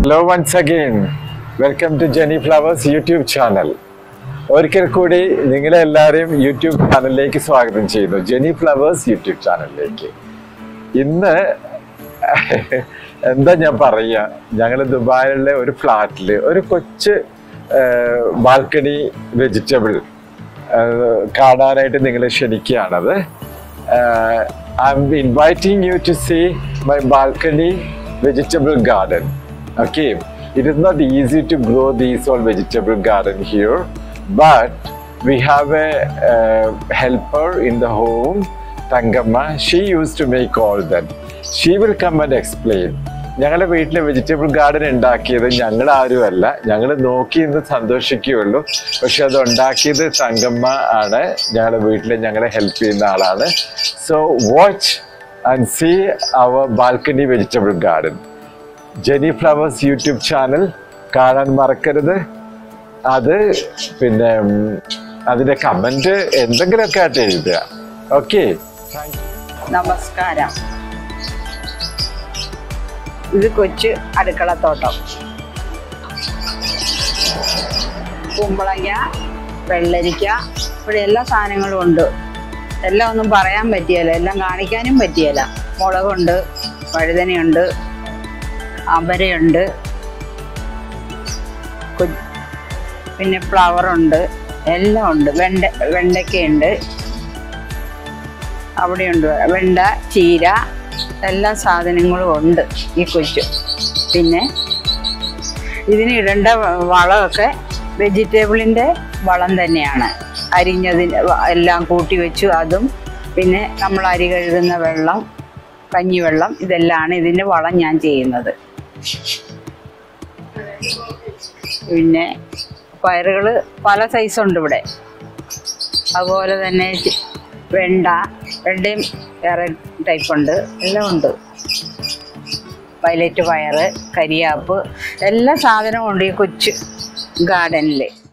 Hello once again welcome to Jeni Flowers YouTube channel ഒരിക്കൽ കൂടി നിങ്ങളെ എല്ലാവരെയും യൂട്യൂബ് ചാനലിലേക്ക് സ്വാഗതം ചെയ്യുന്നു ജെനി ഫ്ലവേഴ്സ് യൂട്യൂബ് ചാനലിലേക്ക് ഇന്ന് എന്താ ഞാൻ പറയുക ഞങ്ങൾ ദുബായിലെ ഒരു ഫ്ലാറ്റിൽ ഒരു കൊച്ച് ബാൽക്കണി വെജിറ്റബിൾ കാണാനായിട്ട് നിങ്ങളെ ക്ഷണിക്കുകയാണത് I am inviting you to see my balcony vegetable garden. Okay, it is not easy to grow these all vegetable garden here, but we have a uh, helper in the home, Tangamma. She used to make all that. She will come and explain. ഞങ്ങളുടെ വീട്ടിൽ vegetable garden ഉണ്ടാക്കിയത് ഞങ്ങൾ ആരുമല്ല ഞങ്ങൾ നോക്കി ഇന്ന് സന്തോഷിക്കുകയുള്ളൂ പക്ഷെ അത് ഉണ്ടാക്കിയത് തങ്കമ്മ ആണ് ഞങ്ങളുടെ വീട്ടിൽ ഞങ്ങളെ ഹെൽപ്പ് ചെയ്യുന്ന ആളാണ് so watch and see our balcony vegetable garden Jeni Flowers YouTube channel കാണാൻ മറക്കരുത് അത് പിന്നെ ഉം, അതിന്റെ കമന്റ് എന്തെങ്കിലുമൊക്കെ ആയിട്ട് എഴുതുക ഓക്കെ നമസ്കാരം ഇത് കൊച്ചു അടുക്കളത്തോട്ടം കുമ്പളങ്ങ വെള്ളരിക്ക ഇവിടെ എല്ലാ സാധനങ്ങളും ഉണ്ട് എല്ലാം ഒന്നും പറയാൻ പറ്റിയല്ല എല്ലാം കാണിക്കാനും പറ്റിയല്ല മുളകുണ്ട് വഴുതനയുണ്ട് അമരയുണ്ട് കു- പിന്നെ ഫ്ലവറുണ്ട് എല്ലാം ഉണ്ട് വെണ്ട വെണ്ടയ്ക്കയുണ്ട് അവിടെയുണ്ട് വെണ്ട ചീര എല്ലാ സാധനങ്ങളും ഉണ്ട് ഈ കൊച്ചു പിന്നെ ഇതിന് ഇടേണ്ട വ- വളമൊക്കെ വെജിറ്റബിളിൻ്റെ വളം തന്നെയാണ് അരിഞ്ഞതിന് വ- എല്ലാം കൂട്ടി വെച്ചു അതും പിന്നെ നമ്മൾ അരി കഴുകുന്ന വെള്ളം കഞ്ഞിവെള്ളം ഇതെല്ലാമാണ് ഇതിൻ്റെ വളം ഞാൻ ചെയ്യുന്നത് പിന്നെ പയറുകൾ പല സൈസുണ്ട് ഇവിടെ അതുപോലെ തന്നെ ചി- വെണ്ട വെണ്ടയും വേറെ ടൈപ്പ് ഉണ്ട് എല്ലാം ഉണ്ട് വയലറ്റ് പയറ് കരിയാപ്പ് എല്ലാ സാധനവും ഉണ്ട് ഈ കൊച്ചു ഗാർഡനിൽ